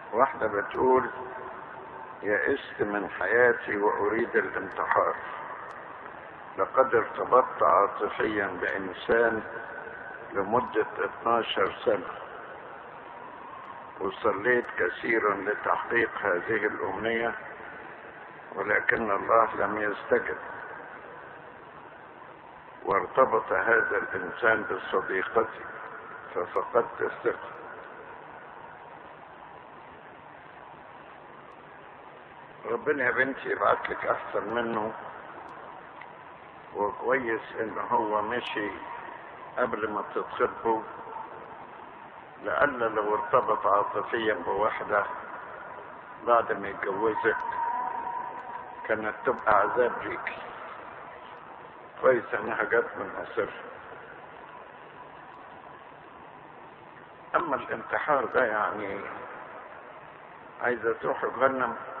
واحدة بتقول يئست من حياتي وأريد الانتحار لقد ارتبطت عاطفيا بإنسان لمدة 12 سنة وصليت كثيرا لتحقيق هذه الأمنية ولكن الله لم يستجب وارتبط هذا الإنسان بصديقتي ففقدت الثقة ربنا يا بنتي يبعت لك أحسن منه وكويس إن هو مشي قبل ما تتخطبوا لأن لو ارتبط عاطفيا بواحدة بعد ما يتجوزك كانت تبقى عذاب ليكي كويس انها جت من قصر اما الانتحار ده يعني عايزه تروح جهنم